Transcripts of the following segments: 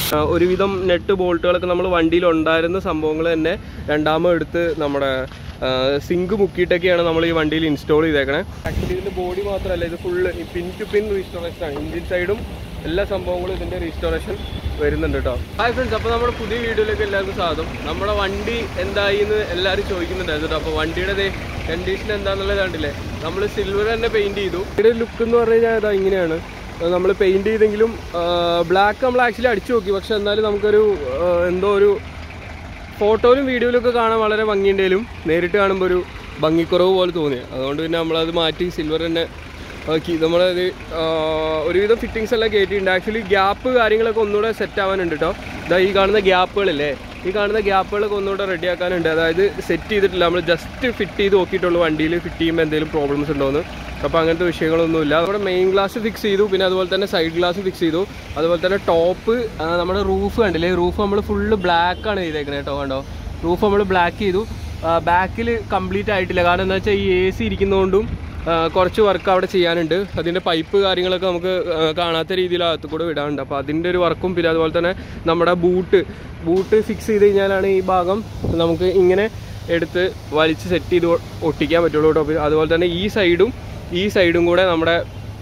ആ, ഒരുവിധം നെറ്റ് ബോൾട്ടുകളൊക്കെ നമ്മൾ വണ്ടിയിൽ ഉണ്ടായിരുന്ന സംഭവങ്ങൾ തന്നെ രണ്ടാമത് എടുത്ത് നമ്മുടെ സിങ്ക് മുക്കിയിട്ടൊക്കെയാണ് നമ്മൾ ഈ വണ്ടിയിൽ ഇൻസ്റ്റാൾ ചെയ്തേക്കണേ ആക്ച്വലി ഇതിന്റെ ബോഡി മാത്രമല്ല ഇത് full pin to pin restoration ആണ് ഇഞ്ചിൻ സൈഡും എല്ലാ സംഭവങ്ങളും ഇതിന്റെ റീസ്റ്റോറേഷൻ വരുന്നുണ്ട് കേട്ടോ ഹായ് ഫ്രണ്ട്സ് അപ്പോൾ നമ്മുടെ പുതിയ വീഡിയോയിലേക്ക് എല്ലാവർക്കും സ്വാഗതം നമ്മുടെ വണ്ടി എന്തായി എന്ന് എല്ലാവരും ചോദിക്കുന്നുണ്ടായിരുന്നു കേട്ടോ അപ്പോൾ വണ്ടിയുടെ കണ്ടീഷൻ എന്താണെന്നുള്ളത് കണ്ടില്ലേ നമ്മൾ സിൽവർ തന്നെ പെയിന്റ് ചെയ്തു ഇതിന്റെ ലുക്ക് എന്ന് പറഞ്ഞു കഴിഞ്ഞാൽ ഇതാ ഇങ്ങനെയാണ് നമ്മൾ പെയിന്റ് ചെയ്തെങ്കിലും ബ്ലാക്ക് നമ്മൾ ആക്ച്വലി അടിച്ചു നോക്കി പക്ഷെ എന്നാലും നമുക്കൊരു ആ, എന്തോ ഒരു ഫോട്ടോയിലും വീഡിയോയിലും ഒക്കെ കാണാൻ വളരെ ഭംഗിയുണ്ടെങ്കിലും നേരിട്ട് കാണുമ്പോൾ ഒരു ഭംഗിക്കുറവ് പോലെ തോന്നി അതുകൊണ്ട് പിന്നെ നമ്മളത് മാറ്റി സിൽവർ തന്നെ ആക്കി നമ്മളത് ആ, ഒരുവിധം ഫിറ്റിങ്സ് എല്ലാം കയറ്റിയിട്ടുണ്ട് ആക്ച്വലി ഗ്യാപ്പ് കാര്യങ്ങളൊക്കെ ഒന്നുകൂടെ സെറ്റ് ആവാനുണ്ട് കേട്ടോ ഇതാ ഈ കാണുന്ന ഗ്യാപ്പുകളില്ലേ ഈ കാണുന്ന ഗ്യാപ്പുകളൊക്കെ ഒന്നുകൂടെ റെഡി ആക്കാനുണ്ട് അതായത് സെറ്റ് ചെയ്തിട്ടില്ല നമ്മൾ ജസ്റ്റ് ഫിറ്റ് ചെയ്ത് നോക്കിയിട്ടുള്ളൂ വണ്ടിയിൽ ഫിറ്റ് ചെയ്യുമ്പോൾ എന്തെങ്കിലും പ്രോബ്ലംസ് ഉണ്ടോയെന്ന് അപ്പോൾ അങ്ങനത്തെ വിഷയങ്ങളൊന്നുമില്ല നമ്മുടെ മെയിൻ ഗ്ലാസ് ഫിക്സ് ചെയ്തു പിന്നെ അതുപോലെ തന്നെ സൈഡ് ഗ്ലാസ് ഫിക്സ് ചെയ്തു അതുപോലെ തന്നെ ടോപ്പ് നമ്മുടെ റൂഫ് കണ്ടില്ലേ റൂഫ് നമ്മൾ ഫുള്ള് ബ്ലാക്ക് ആണ് ചെയ്തേക്കുന്നത് കേട്ടോ കണ്ടോ റൂഫ് നമ്മൾ ബ്ലാക്ക് ചെയ്തു ബാക്കിൽ കംപ്ലീറ്റ് ആയിട്ടില്ല കാരണം എന്താ വെച്ചാൽ ഈ എ സി ഇരിക്കുന്നതുകൊണ്ടും ആ, കുറച്ച് വർക്ക് അവിടെ ചെയ്യാനുണ്ട് അതിൻ്റെ പൈപ്പ് കാര്യങ്ങളൊക്കെ നമുക്ക് ആ, കാണാത്ത രീതിയിൽ അകത്ത് കൂടെ വിടാനുണ്ട് അപ്പോൾ അതിൻ്റെ ഒരു വർക്കും പിന്നെ അതുപോലെ തന്നെ നമ്മുടെ ബൂട്ട് ബൂട്ട് ഫിക്സ് ചെയ്ത് കഴിഞ്ഞാലാണ് ഈ ഭാഗം നമുക്ക് ഇങ്ങനെ എടുത്ത് വലിച്ച് സെറ്റ് ചെയ്ത് ഒ- ഒട്ടിക്കാൻ പറ്റുള്ളൂ കേട്ടോ പിന്നെ അതുപോലെ തന്നെ ഈ സൈഡും ഈ സൈഡും കൂടെ നമ്മുടെ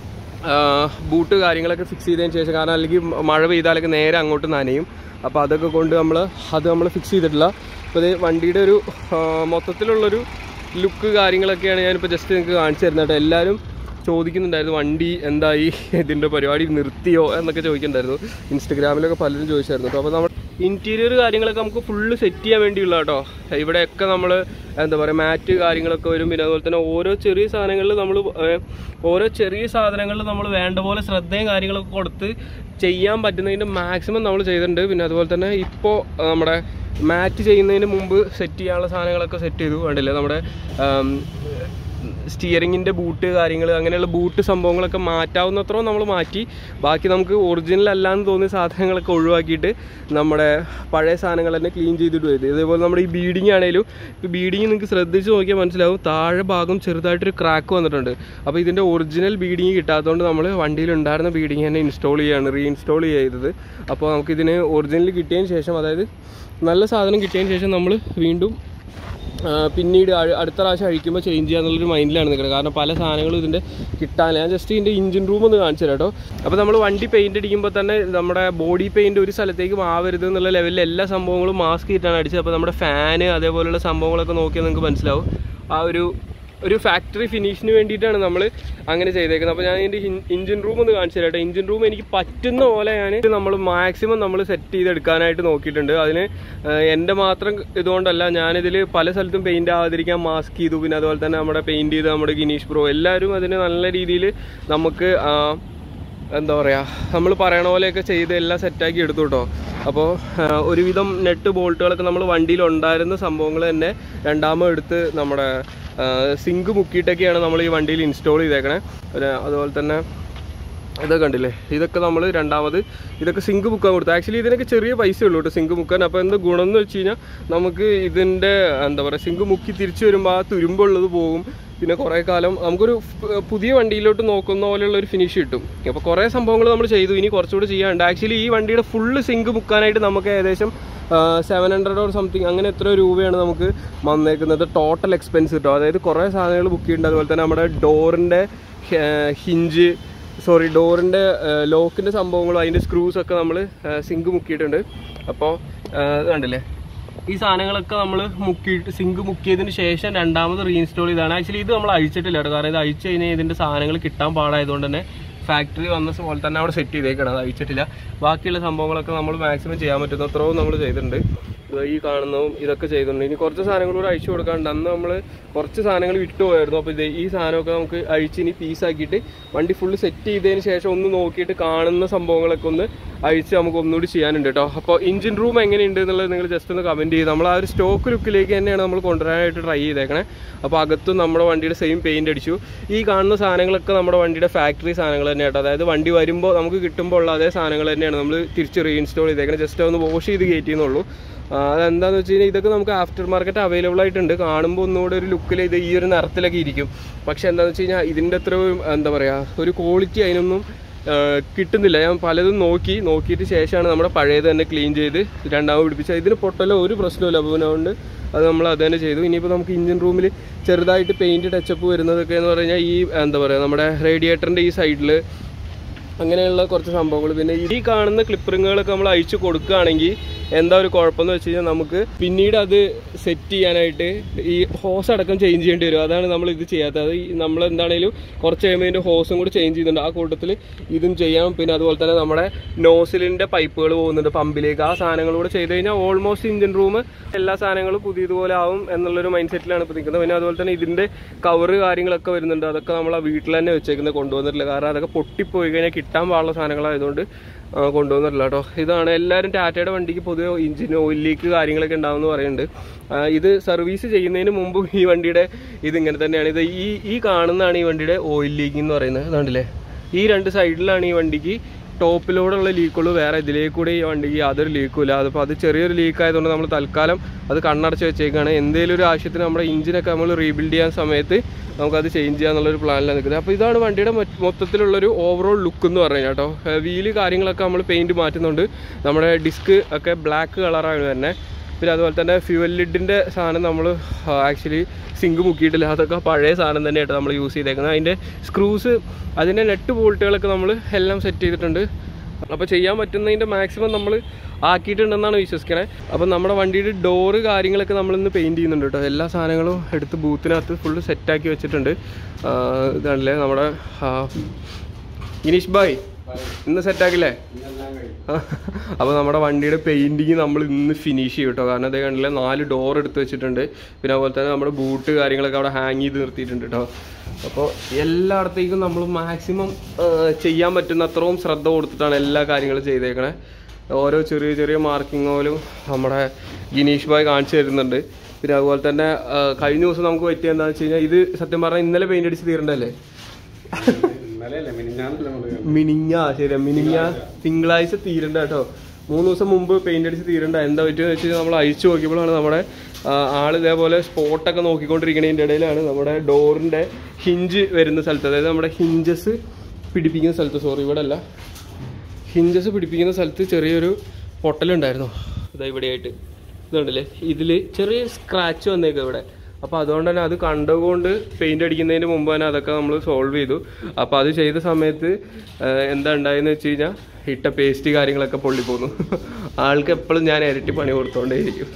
ബൂട്ട് കാര്യങ്ങളൊക്കെ ഫിക്സ് ചെയ്തതിന് ശേഷം കാരണം അല്ലെങ്കിൽ മഴ പെയ്താലൊക്കെ നേരെ അങ്ങോട്ട് നനയും അപ്പോൾ അതൊക്കെ കൊണ്ട് നമ്മൾ അത് നമ്മൾ ഫിക്സ് ചെയ്തിട്ടില്ല അപ്പോൾ ഇത് വണ്ടിയുടെ ഒരു ആ, മൊത്തത്തിലുള്ളൊരു ലുക്ക് കാര്യങ്ങളൊക്കെയാണ് ഞാനിപ്പോൾ ജസ്റ്റ് നിങ്ങൾക്ക് കാണിച്ചു തരുന്നത് കേട്ടോ എല്ലാവരും ചോദിക്കുന്നുണ്ടായിരുന്നു വണ്ടി എന്തായി ഇതിൻ്റെ പരിപാടി നിർത്തിയോ എന്നൊക്കെ ചോദിക്കുന്നുണ്ടായിരുന്നു ഇൻസ്റ്റഗ്രാമിലൊക്കെ പലരും ചോദിച്ചായിരുന്നു കേട്ടോ അപ്പോൾ നമ്മൾ ഇൻറ്റീരിയർ കാര്യങ്ങളൊക്കെ നമുക്ക് ഫുള്ള് സെറ്റ് ചെയ്യാൻ വേണ്ടിയുള്ള കേട്ടോ ഇവിടെയൊക്കെ നമ്മൾ എന്താ പറയുക മാറ്റ് കാര്യങ്ങളൊക്കെ വരും പിന്നെ അതുപോലെ തന്നെ ഓരോ ചെറിയ സാധനങ്ങളിൽ നമ്മൾ ഓരോ ചെറിയ സാധനങ്ങളിൽ നമ്മൾ വേണ്ട പോലെ ശ്രദ്ധയും കാര്യങ്ങളൊക്കെ കൊടുത്ത് ചെയ്യാൻ പറ്റുന്നതിൻ്റെ മാക്സിമം നമ്മൾ ചെയ്തിട്ടുണ്ട് പിന്നെ അതുപോലെ തന്നെ ഇപ്പോൾ നമ്മുടെ മാറ്റ് ചെയ്യുന്നതിന് മുമ്പ് സെറ്റ് ചെയ്യാനുള്ള സാധനങ്ങളൊക്കെ സെറ്റ് ചെയ്തു കണ്ടില്ലേ നമ്മുടെ ആം, സ്റ്റിയറിങ്ങിൻ്റെ ബൂട്ട് കാര്യങ്ങൾ അങ്ങനെയുള്ള ബൂട്ട് സംഭവങ്ങളൊക്കെ മാറ്റാവുന്നത്രയും നമ്മൾ മാറ്റി ബാക്കി നമുക്ക് ഒറിജിനൽ അല്ലാന്ന് തോന്നിയ സാധനങ്ങളൊക്കെ ഒഴിവാക്കിയിട്ട് നമ്മുടെ പഴയ സാധനങ്ങൾ തന്നെ ക്ലീൻ ചെയ്തിട്ട് വരും ഇതേപോലെ നമ്മുടെ ഈ ബീഡിങ് ആണെങ്കിലും ഇപ്പോൾ ബീഡിങ് നിങ്ങൾക്ക് ശ്രദ്ധിച്ച് നോക്കിയാൽ മനസ്സിലാവും താഴെ ഭാഗം ചെറുതായിട്ടൊരു ക്രാക്ക് വന്നിട്ടുണ്ട് അപ്പോൾ ഇതിൻ്റെ ഒറിജിനൽ ബീഡിങ് കിട്ടാത്തതുകൊണ്ട് നമ്മൾ വണ്ടിയിൽ ഉണ്ടായിരുന്ന ബീഡിങ് തന്നെ ഇൻസ്റ്റാൾ ചെയ്യുകയാണ് റീഇൻസ്റ്റാൾ ചെയ്തത് അപ്പോൾ നമുക്കിതിന് ഒറിജിനൽ കിട്ടിയതിന് ശേഷം അതായത് നല്ല സാധനം കിട്ടിയതിന് ശേഷം നമ്മൾ വീണ്ടും ആ, പിന്നീട് അഴ- അടുത്ത പ്രാവശ്യം അഴിക്കുമ്പോൾ ചേഞ്ച് ചെയ്യാന്നുള്ളൊരു മൈൻഡിലാണ് നിൽക്കുന്നത് കാരണം പല സാധനങ്ങളും ഇതിൻ്റെ കിട്ടാനില്ല ഞാൻ ജസ്റ്റ് ഇതിൻ്റെ ഇഞ്ചിൻ റൂം ഒന്ന് കാണിച്ചു തരാം കേട്ടോ അപ്പോൾ നമ്മൾ വണ്ടി പെയിൻറ് അടിക്കുമ്പോൾ തന്നെ നമ്മുടെ ബോഡി പെയിൻറ് ഒരു സ്ഥലത്തേക്ക് മാവരുത് എന്നുള്ള ലെവലിൽ എല്ലാ സംഭവങ്ങളും മാസ്ക് ഇട്ടാണ് അടിച്ചത് അപ്പോൾ നമ്മുടെ ഫാന് അതേപോലെയുള്ള സംഭവങ്ങളൊക്കെ നോക്കിയാൽ നിങ്ങൾക്ക് മനസ്സിലാവും ആ ഒരു ഒരു ഫാക്ടറി ഫിനിഷിന് വേണ്ടിയിട്ടാണ് നമ്മൾ അങ്ങനെ ചെയ്തേക്കുന്നത് അപ്പോൾ ഞാൻ ഇതിൻ്റെ ഇഞ്ചിൻ റൂം ഒന്ന് കാണിച്ചു തരാം കേട്ടോ ഇഞ്ചിൻ റൂം എനിക്ക് പറ്റുന്ന പോലെ ഞാൻ നമ്മൾ മാക്സിമം നമ്മൾ സെറ്റ് ചെയ്തെടുക്കാനായിട്ട് നോക്കിയിട്ടുണ്ട് അതിന് ആ, എൻ്റെ മാത്രം ഇതുകൊണ്ടല്ല ഞാനിതിൽ പല സ്ഥലത്തും പെയിൻ്റ് ആവാതിരിക്കാൻ മാസ്ക് ചെയ്തു പിന്നെ അതുപോലെ തന്നെ നമ്മുടെ പെയിൻറ് ചെയ്ത് നമ്മുടെ ഗിനീഷ് ബ്രോ എല്ലാവരും അതിന് നല്ല രീതിയിൽ നമുക്ക് ആ, എന്താ പറയുക നമ്മൾ പറയണ പോലെയൊക്കെ ചെയ്ത് എല്ലാം സെറ്റാക്കി എടുത്തു കേട്ടോ അപ്പോൾ ഒരുവിധം നെറ്റ് ബോൾട്ടുകളൊക്കെ നമ്മൾ വണ്ടിയിൽ ഉണ്ടായിരുന്ന സംഭവങ്ങൾ തന്നെ രണ്ടാമത് എടുത്ത് നമ്മുടെ സിങ്ക് മുക്കിയിട്ടൊക്കെയാണ് നമ്മൾ ഈ വണ്ടിയിൽ ഇൻസ്റ്റാൾ ചെയ്തേക്കണേ പിന്നെ അതുപോലെ തന്നെ ഇതൊക്കെ കണ്ടില്ലേ ഇതൊക്കെ നമ്മൾ രണ്ടാമത് ഇതൊക്കെ സിങ്ക് മുക്കാൻ കൊടുത്തു ആക്ച്വലി ഇതിനൊക്കെ ചെറിയ പൈസ ഉള്ളൂ കേട്ടോ സിങ്ക് മുക്കാൻ അപ്പോൾ എന്താ ഗുണം എന്ന് വെച്ച് കഴിഞ്ഞാൽ നമുക്ക് ഇതിൻ്റെ എന്താ പറയുക സിങ്ക് മുക്കി തിരിച്ചു വരുമ്പോൾ ആ തുരുമ്പുള്ളത് പോകും പിന്നെ കുറേ കാലം നമുക്കൊരു ഫ്- പുതിയ വണ്ടിയിലോട്ട് നോക്കുന്ന പോലെയുള്ള ഒരു ഫിനിഷ് കിട്ടും അപ്പോൾ കുറേ സംഭവങ്ങൾ നമ്മൾ ചെയ്തു ഇനി കുറച്ചുകൂടി ചെയ്യാനുണ്ട് ആക്ച്വലി ഈ വണ്ടിയുടെ ഫുള്ള് സിങ്ക് മുക്കാനായിട്ട് നമുക്ക് ഏകദേശം സെവൻ ഹൺഡ്രഡ് ഓർ സംതിങ് അങ്ങനെ എത്ര രൂപയാണ് നമുക്ക് വന്നേക്കുന്നത് ടോട്ടൽ എക്സ്പെൻസ് കിട്ടും അതായത് കുറേ സാധനങ്ങൾ ബുക്ക് ചെയ്യുന്നുണ്ട് അതുപോലെ തന്നെ നമ്മുടെ ഡോറിൻ്റെ ഹിഞ്ച് സോറി ഡോറിൻ്റെ ലോക്കിൻ്റെ സംഭവങ്ങളും അതിൻ്റെ സ്ക്രൂസ് ഒക്കെ നമ്മൾ സിങ്ക് മുക്കിയിട്ടുണ്ട് അപ്പോൾ ഇത് കണ്ടില്ലേ ഈ സാധനങ്ങളൊക്കെ നമ്മൾ മുക്കിയിട്ട് സിങ്ക് മുക്കിയതിന് ശേഷം രണ്ടാമത് റീഇൻസ്റ്റാൾ ചെയ്താണ് ആക്ച്വലി ഇത് നമ്മൾ അഴിച്ചിട്ടില്ല കേട്ടോ കാരണം ഇത് അഴിച്ചു കഴിഞ്ഞാൽ ഇതിൻ്റെ സാധനങ്ങൾ കിട്ടാൻ പാടായതുകൊണ്ട് തന്നെ ഫാക്ടറി വന്ന പോലെ തന്നെ അവിടെ സെറ്റ് ചെയ്തേക്കണം അത് അഴിച്ചിട്ടില്ല ബാക്കിയുള്ള സംഭവങ്ങളൊക്കെ നമ്മൾ മാക്സിമം ചെയ്യാൻ പറ്റുന്ന അത്രയും നമ്മൾ ചെയ്തിട്ടുണ്ട് ഇത് ഈ കാണുന്നതും ഇതൊക്കെ ചെയ്തിട്ടുണ്ട് ഇനി കുറച്ച് സാധനങ്ങൾ കൂടെ അഴിച്ചു കൊടുക്കാണ്ട് അന്ന് നമ്മൾ കുറച്ച് സാധനങ്ങൾ വിട്ടുപോയായിരുന്നു അപ്പോൾ ഇത് ഈ സാധനമൊക്കെ നമുക്ക് അഴിച്ച് ഇനി പീസാക്കിയിട്ട് വണ്ടി ഫുള്ള് സെറ്റ് ചെയ്തതിന് ശേഷം ഒന്ന് നോക്കിയിട്ട് കാണുന്ന സംഭവങ്ങളൊക്കെ ഒന്ന് അഴിച്ച് നമുക്ക് ഒന്നുകൂടി ചെയ്യാനുണ്ട് കേട്ടോ അപ്പോൾ എഞ്ചിൻ റൂം എങ്ങനെയുണ്ട് എന്നുള്ളത് നിങ്ങൾ ജസ്റ്റ് ഒന്ന് കമൻറ്റ് ചെയ്ത് നമ്മൾ ആ ഒരു സ്റ്റോക്ക് ലുക്കിലേക്ക് തന്നെയാണ് നമ്മൾ കൊണ്ടുവരാനായിട്ട് ട്രൈ ചെയ്തേക്കണേ അപ്പോൾ അകത്തും നമ്മുടെ വണ്ടിയുടെ സെയിം പെയിൻറ് അടിച്ചു ഈ കാണുന്ന സാധനങ്ങളൊക്കെ നമ്മുടെ വണ്ടിയുടെ ഫാക്ടറി സാധനങ്ങൾ തന്നെ കേട്ടോ അതായത് വണ്ടി വരുമ്പോൾ നമുക്ക് കിട്ടുമ്പോൾ ഉള്ള അതേ സാധനങ്ങൾ തന്നെയാണ് നമ്മൾ തിരിച്ച് റീഇൻസ്റ്റാൾ ചെയ്തേക്കണേ ജസ്റ്റ് ഒന്ന് വാഷ് ചെയ്ത് കയറ്റിയെന്നുള്ളൂ ആ, അതെന്താന്ന് വെച്ച് കഴിഞ്ഞാൽ ഇതൊക്കെ നമുക്ക് ആഫ്റ്റർ മാർക്കറ്റ് അവൈലബിൾ ആയിട്ടുണ്ട് കാണുമ്പോൾ ഒന്നുകൂടെ ഒരു ലുക്കിൽ ഇത് ഈ ഒരു നിറത്തിലൊക്കെ ഇരിക്കും പക്ഷെ എന്താണെന്ന് വെച്ച് കഴിഞ്ഞാൽ ഇതിൻ്റെ അത്ര ഒരു, എന്താ പറയുക ഒരു ക്വാളിറ്റി അതിനൊന്നും കിട്ടുന്നില്ല ഞാൻ പലതും നോക്കി നോക്കിയിട്ട് ശേഷമാണ് നമ്മുടെ പഴയത് തന്നെ ക്ലീൻ ചെയ്ത് രണ്ടാമത് പിടിപ്പിച്ചത് ഇതിന് പൊട്ടലോ ഒരു പ്രശ്നമില്ല അപ്പോൾ അതുകൊണ്ട് അത് നമ്മൾ അത് തന്നെ ചെയ്തു ഇനിയിപ്പോൾ നമുക്ക് ഇഞ്ചിൻ റൂമിൽ ചെറുതായിട്ട് പെയിൻറ്റ് ടച്ചപ്പ് വരുന്നതൊക്കെ എന്ന് പറഞ്ഞാൽ ഈ എന്താ പറയുക നമ്മുടെ റേഡിയേറ്ററിൻ്റെ ഈ സൈഡിൽ അങ്ങനെയുള്ള കുറച്ച് സംഭവങ്ങൾ പിന്നെ ഈ കാണുന്ന ക്ലിപ്പറിങ്ങുകളൊക്കെ നമ്മൾ അയച്ചു കൊടുക്കുകയാണെങ്കിൽ എന്താ ഒരു കുഴപ്പമെന്ന് വെച്ച് കഴിഞ്ഞാൽ നമുക്ക് പിന്നീട് അത് സെറ്റ് ചെയ്യാനായിട്ട് ഈ ഹോസ് അടക്കം ചേഞ്ച് ചെയ്യേണ്ടി വരും അതാണ് നമ്മൾ ഇത് ചെയ്യാത്തത് അത് ഈ നമ്മൾ എന്താണെങ്കിലും കുറച്ച് കഴിയുമ്പോൾ ഇതിൻ്റെ ഹോസും കൂടി ചേഞ്ച് ചെയ്യുന്നുണ്ട് ആ കൂട്ടത്തിൽ ഇതും ചെയ്യാം പിന്നെ അതുപോലെ തന്നെ നമ്മുടെ നോസിലിൻ്റെ പൈപ്പുകൾ പോകുന്നുണ്ട് പമ്പിലേക്ക് ആ സാധനങ്ങൾ കൂടെ ചെയ്ത് കഴിഞ്ഞാൽ ഓൾമോസ്റ്റ് ഇഞ്ചിൻ റൂം എല്ലാ സാധനങ്ങളും പുതിയതുപോലെ ആവും എന്നുള്ളൊരു മൈൻഡ് സെറ്റിലാണ് ഇപ്പോൾ നിൽക്കുന്നത് പിന്നെ അതുപോലെ തന്നെ ഇതിൻ്റെ കവറ് കാര്യങ്ങളൊക്കെ വരുന്നുണ്ട് അതൊക്കെ നമ്മൾ ആ വീട്ടിൽ തന്നെ വെച്ചേക്കുന്നത് കൊണ്ടുവന്നിട്ടില്ല കാരണം അതൊക്കെ പൊട്ടിപ്പോയി കഴിഞ്ഞാൽ കിട്ടാൻ പാടുള്ള സാധനങ്ങളായതുകൊണ്ട് ആ, കൊണ്ടുവന്നിട്ടില്ല കേട്ടോ ഇതാണ് എല്ലാവരും ടാറ്റയുടെ വണ്ടിക്ക് പൊതുവെ ഇഞ്ചിൻ ഓയിൽ ലീക്ക് കാര്യങ്ങളൊക്കെ ഉണ്ടാവുമെന്ന് പറയുന്നുണ്ട് ആ, ഇത് സർവീസ് ചെയ്യുന്നതിന് മുമ്പ് ഈ വണ്ടിയുടെ ഇത് ഇങ്ങനെ തന്നെയാണ് ഇത് ഈ ഈ കാണുന്നതാണ് ഈ വണ്ടിയുടെ ഓയിൽ ലീക്ക് എന്ന് പറയുന്നത് അതുകൊണ്ടില്ലേ ഈ രണ്ട് സൈഡിലാണ് ഈ വണ്ടിക്ക് ടോപ്പിലൂടെയുള്ള ലീക്കുള്ളൂ വേറെ ഇതിലേക്ക് കൂടി ഈ വണ്ടിക്ക് യാതൊരു ലീക്കും ഇല്ല അതിപ്പോൾ അത് ചെറിയൊരു ലീക്ക് ആയതുകൊണ്ട് നമ്മൾ തൽക്കാലം അത് കണ്ണടച്ച് വെച്ചേക്കാണ് എന്തെങ്കിലും ഒരു ആവശ്യത്തിന് നമ്മുടെ ഇഞ്ചിനൊക്കെ നമ്മൾ റീബിൽഡ് ചെയ്യാൻ സമയത്ത് നമുക്കത് ചേഞ്ച് ചെയ്യാന്നുള്ളൊരു പ്ലാനിലാണ് നിൽക്കുന്നത് അപ്പോൾ ഇതാണ് വണ്ടിയുടെ മൊ- മൊത്തത്തിലുള്ളൊരു ഓവറോൾ ലുക്ക് എന്ന് പറഞ്ഞു കേട്ടോ വീല് കാര്യങ്ങളൊക്കെ നമ്മൾ പെയിൻറ്റ് മാറ്റുന്നുണ്ട് നമ്മുടെ ഡിസ്ക് ഒക്കെ ബ്ലാക്ക് കളറാണ് തന്നെ പിന്നെ അതുപോലെ തന്നെ ഫ്യൂവൽ ലിഡിൻ്റെ സാധനം നമ്മൾ ആക്ച്വലി സിങ്ക് മുക്കിയിട്ടില്ല അതൊക്കെ പഴയ സാധനം തന്നെയായിട്ട് നമ്മൾ യൂസ് ചെയ്തേക്കുന്നത് അതിൻ്റെ സ്ക്രൂസ് അതിൻ്റെ നെറ്റ് ബോൾട്ടുകളൊക്കെ നമ്മൾ എല്ലാം സെറ്റ് ചെയ്തിട്ടുണ്ട് അപ്പോൾ ചെയ്യാൻ പറ്റുന്നതിൻ്റെ മാക്സിമം നമ്മൾ ആക്കിയിട്ടുണ്ടെന്നാണ് വിശ്വസിക്കണേ അപ്പം നമ്മുടെ വണ്ടിയുടെ ഡോറ് കാര്യങ്ങളൊക്കെ നമ്മളിന്ന് പെയിൻറ്റ് ചെയ്യുന്നുണ്ട് കേട്ടോ എല്ലാ സാധനങ്ങളും എടുത്ത് ബൂത്തിനകത്ത് ഫുള്ള് സെറ്റാക്കി വെച്ചിട്ടുണ്ട് ആ, ഇതാണല്ലേ നമ്മുടെ ആ, ഗിനീഷ് ഭായ് ഇന്ന് സെറ്റാക്കില്ലേ അപ്പോൾ നമ്മുടെ വണ്ടിയുടെ പെയിൻറ്റിങ് നമ്മൾ ഇന്ന് ഫിനിഷ് ചെയ്യും കേട്ടോ കാരണം അതേ കണ്ടില്ല നാല് ഡോർ എടുത്ത് വെച്ചിട്ടുണ്ട് പിന്നെ അതുപോലെ തന്നെ നമ്മുടെ ബൂട്ട് കാര്യങ്ങളൊക്കെ അവിടെ ഹാങ് ചെയ്ത് നിർത്തിയിട്ടുണ്ട് കേട്ടോ അപ്പോൾ എല്ലായിടത്തേക്കും നമ്മൾ മാക്സിമം ചെയ്യാൻ പറ്റുന്ന അത്രയും ശ്രദ്ധ കൊടുത്തിട്ടാണ് എല്ലാ കാര്യങ്ങളും ചെയ്തേക്കണേ ഓരോ ചെറിയ ചെറിയ മാർക്കിംഗ് പോലും നമ്മുടെ ഗിനീഷ് ഭായ് കാണിച്ചു തരുന്നുണ്ട് പിന്നെ അതുപോലെ തന്നെ ആ, കഴിഞ്ഞ ദിവസം നമുക്ക് പറ്റിയ എന്താണെന്ന് വെച്ച് കഴിഞ്ഞാൽ ഇത് സത്യം പറഞ്ഞാൽ ഇന്നലെ പെയിന്റ് അടിച്ച് തീരണ്ടല്ലേ ഇന്നലെയല്ലേ മിനിഞ്ഞാന്നല്ലേ നമ്മള് മിനിഞ്ഞ ശരിയാ മിനിഞ്ഞ തിങ്കളാഴ്ച തീരണ്ട കേട്ടോ മൂന്ന് ദിവസം മുമ്പ് പെയിന്റ് അടിച്ച് തീരണ്ട എന്താ പറ്റുമെന്ന് വെച്ച് കഴിഞ്ഞാൽ നമ്മൾ അഴിച്ചു നോക്കിയപ്പോഴാണ് നമ്മുടെ ആ, ആള് ഇതേപോലെ സ്പോട്ടൊക്കെ നോക്കിക്കൊണ്ടിരിക്കുന്നതിൻ്റെ ഇടയിലാണ് നമ്മുടെ ഡോറിൻ്റെ ഹിഞ്ച് വരുന്ന സ്ഥലത്ത് അതായത് നമ്മുടെ ഹിഞ്ചസ് പിടിപ്പിക്കുന്ന സ്ഥലത്ത് സോറി ഇവിടെ അല്ല ഹിഞ്ചസ് പിടിപ്പിക്കുന്ന സ്ഥലത്ത് ചെറിയൊരു പൊട്ടലുണ്ടായിരുന്നു ഇതാ ഇവിടെയായിട്ട് ഇതുണ്ടല്ലേ ഇതിൽ ചെറിയ സ്ക്രാച്ച് വന്നേക്കും ഇവിടെ അപ്പോൾ അതുകൊണ്ട് തന്നെ അത് കണ്ടുകൊണ്ട് പെയിന്റ് അടിക്കുന്നതിന് മുമ്പ് തന്നെ അതൊക്കെ നമ്മൾ സോൾവ് ചെയ്തു അപ്പോൾ അത് ചെയ്ത സമയത്ത് ആ, എന്താ ഉണ്ടായെന്ന് വെച്ച് കഴിഞ്ഞാൽ ഇട്ട പേസ്റ്റ് കാര്യങ്ങളൊക്കെ പൊള്ളിപ്പോന്നു ആൾക്ക് എപ്പോഴും ഞാൻ ഇരട്ടി പണി കൊടുത്തോണ്ടേയിരിക്കും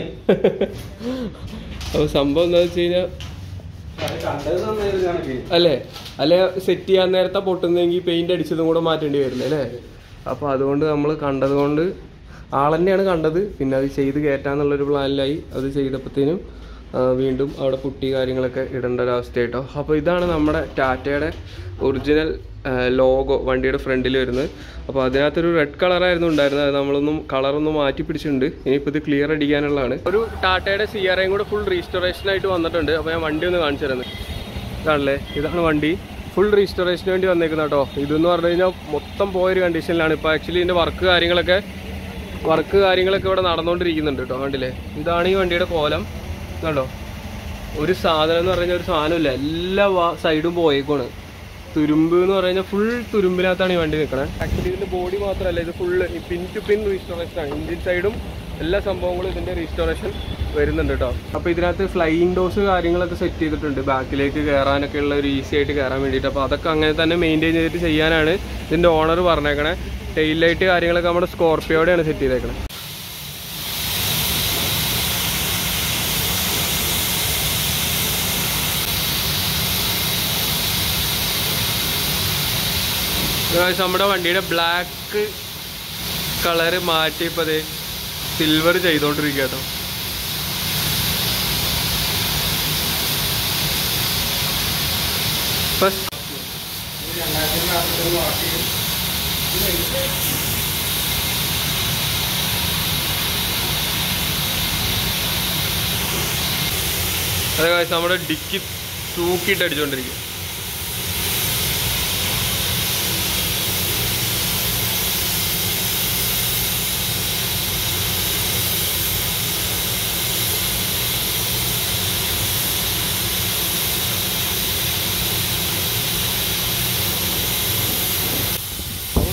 അപ്പോൾ സംഭവം എന്താണെന്ന് വെച്ച് കഴിഞ്ഞാൽ അത് കണ്ടത് നന്നായിരുന്നു കണക്ക് അല്ലേ അല്ലെ സെറ്റ് ചെയ്യാൻ നേരത്തെ പൊട്ടുന്നെങ്കിൽ പെയിന്റ് അടിച്ചതും കൂടെ മാറ്റേണ്ടി വരില്ല അല്ലേ അപ്പൊ അതുകൊണ്ട് നമ്മൾ കണ്ടത് കൊണ്ട് ആളെന്നെയാണ് കണ്ടത് പിന്നെ അത് ചെയ്ത് കയറ്റാന്നുള്ളൊരു പ്ലാനിലായി അത് ചെയ്തപ്പോഴത്തേനും ആ, വീണ്ടും അവിടെ പുട്ടി കാര്യങ്ങളൊക്കെ ഇടേണ്ട ഒരു അവസ്ഥയായിട്ടോ അപ്പോൾ ഇതാണ് നമ്മുടെ ടാറ്റയുടെ ഒറിജിനൽ ലോഗോ വണ്ടിയുടെ ഫ്രണ്ടിൽ വരുന്നത് അപ്പോൾ അതിനകത്തൊരു റെഡ് കളറായിരുന്നു ഉണ്ടായിരുന്നത് അത് നമ്മളൊന്നും കളറൊന്നും മാറ്റി പിടിച്ചിട്ടുണ്ട് ഇനിയിപ്പോൾ ഇത് ക്ലിയർ അടിക്കാനുള്ളതാണ് ഒരു ടാറ്റയുടെ സി ആർ ഐയും കൂടെ ഫുൾ റീസ്റ്റോറേഷൻ ആയിട്ട് വന്നിട്ടുണ്ട് അപ്പോൾ ഞാൻ വണ്ടി ഒന്ന് കാണിച്ചു തരുന്നത് ഇതാണല്ലേ ഇതാണ് വണ്ടി ഫുൾ റീസ്റ്റോറേഷന് വേണ്ടി വന്നേക്കുന്ന കേട്ടോ ഇതെന്ന് പറഞ്ഞു കഴിഞ്ഞാൽ മൊത്തം പോയൊരു കണ്ടീഷനിലാണ് ഇപ്പോൾ ആക്ച്വലി ഇതിൻ്റെ വർക്ക് കാര്യങ്ങളൊക്കെ വർക്ക് കാര്യങ്ങളൊക്കെ ഇവിടെ നടന്നുകൊണ്ടിരിക്കുന്നുണ്ട് കേട്ടോ കണ്ടില്ലേ ഇതാണ് ഈ വണ്ടിയുടെ കോലം കണ്ടോ ഒരു സാധനം എന്ന് പറഞ്ഞാൽ ഒരു സാധനമില്ല എല്ലാ സൈഡും പോയേക്കാണ് തുരുമ്പ് എന്ന് പറഞ്ഞാൽ ഫുൾ തുരുമ്പിനകത്താണ് ഈ വണ്ടി നിൽക്കണത് ആക്ച്വലി ഇതിന്റെ ബോഡി മാത്രമല്ല ഇത് full pin to pin restoration ആണ് ഇഞ്ചിൻ സൈഡും എല്ലാ സംഭവങ്ങളും ഇതിന്റെ റീസ്റ്റോറേഷൻ വരുന്നുണ്ട് കേട്ടോ അപ്പോൾ ഇതിനകത്ത് ഫ്ലൈയിങ് ഡോസ് കാര്യങ്ങളൊക്കെ സെറ്റ് ചെയ്തിട്ടുണ്ട് ബാക്കിലേക്ക് കയറാനൊക്കെ ഉള്ള ഒരു ഈസി ആയിട്ട് കയറാൻ വേണ്ടിയിട്ട് അപ്പോൾ അതൊക്കെ അങ്ങനെ തന്നെ മെയിൻറ്റെയിൻ ചെയ്തിട്ട് ചെയ്യാനാണ് ഇതിന്റെ ഓണർ പറഞ്ഞേക്കണേ ടെയിൽ ലൈറ്റ് കാര്യങ്ങളൊക്കെ നമ്മുടെ സ്കോർപ്പിയോടെയാണ് സെറ്റ് ചെയ്തേക്കണേ ഗായ്സ്, നമ്മുടെ വണ്ടിയുടെ ബ്ലാക്ക് കളറ് മാറ്റി ഇപ്പൊ അതെ സിൽവർ ചെയ്തോണ്ടിരിക്കുക കേട്ടോ ഫസ്റ്റ് രണ്ടായിരത്തി നാൽപ്പത്തൊന്ന് വാക്കി അതെ guys, നമ്മുടെ ഡിക്കി തൂക്കിയിട്ട് അടിച്ചോണ്ടിരിക്കുക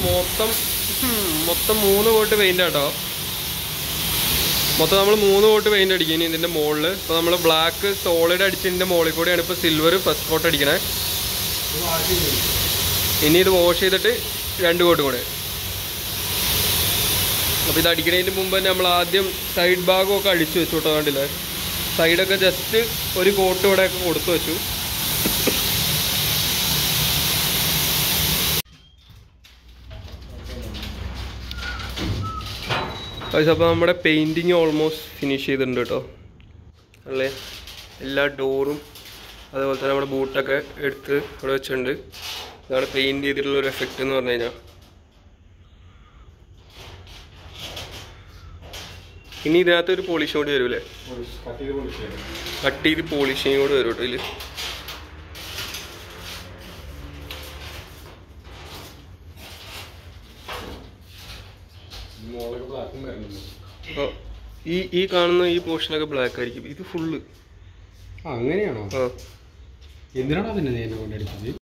മൊത്തം ഉം, മൊത്തം മൂന്ന് കോട്ട് പെയിന്റ് ആട്ടോ മൊത്തം നമ്മൾ മൂന്ന് കോട്ട് പെയിന്റ് അടിക്കും ഇനി ഇതിന്റെ മുകളിൽ ഇപ്പോൾ നമ്മൾ ബ്ലാക്ക് സോളിഡ് അടിച്ചതിന്റെ മുകളിൽ കൂടെയാണ് ഇപ്പോൾ സിൽവർ ഫസ്റ്റ് കോട്ട് അടിക്കണേ ഇനി ഇത് വാഷ് ചെയ്തിട്ട് രണ്ട് കോട്ട് കൂടെ അപ്പോൾ ഇത് അടിക്കണതിന് മുമ്പ് തന്നെ നമ്മൾ ആദ്യം സൈഡ് ഭാഗമൊക്കെ അടിച്ചു വെച്ചു കേട്ടോ കണ്ടില്ലേ സൈഡൊക്കെ ജസ്റ്റ് ഒരു കോട്ട് ഇവിടെ ഒക്കെ കൊടുത്തു വെച്ചു അപ്പോൾ നമ്മുടെ പെയിൻറ്റിങ് ഓൾമോസ്റ്റ് ഫിനിഷ് ചെയ്തിട്ടുണ്ട് കേട്ടോ അല്ലേ എല്ലാ ഡോറും അതുപോലെ തന്നെ നമ്മുടെ ബൂട്ടൊക്കെ എടുത്ത് ഇവിടെ വെച്ചിട്ടുണ്ട് ഇതാണ് പെയിൻറ് ചെയ്തിട്ടുള്ള ഒരു എഫക്റ്റ് എന്ന് പറഞ്ഞു കഴിഞ്ഞാൽ ഇനി ഇതിനകത്ത് ഒരു പോളിഷ് കൂടി വരും അല്ലേ കട്ട് ചെയ്ത് പൊളിച്ചത് കട്ട് ചെയ്ത് പോളിഷിങ് കൂടി വരും കേട്ടോ ഇതിൽ മോളൊക്കെ ബ്ലാക്കും വരുന്നുണ്ട് ആ, ഈ ഈ കാണുന്ന ഈ പോർഷനൊക്കെ ബ്ലാക്ക് ആയിരിക്കും ഇത് ഫുള്ള് ആ അങ്ങനെയാണോ ആ എന്തിനാണോ പിന്നെ നീ എന്നെ കൊണ്ടടിച്ചത്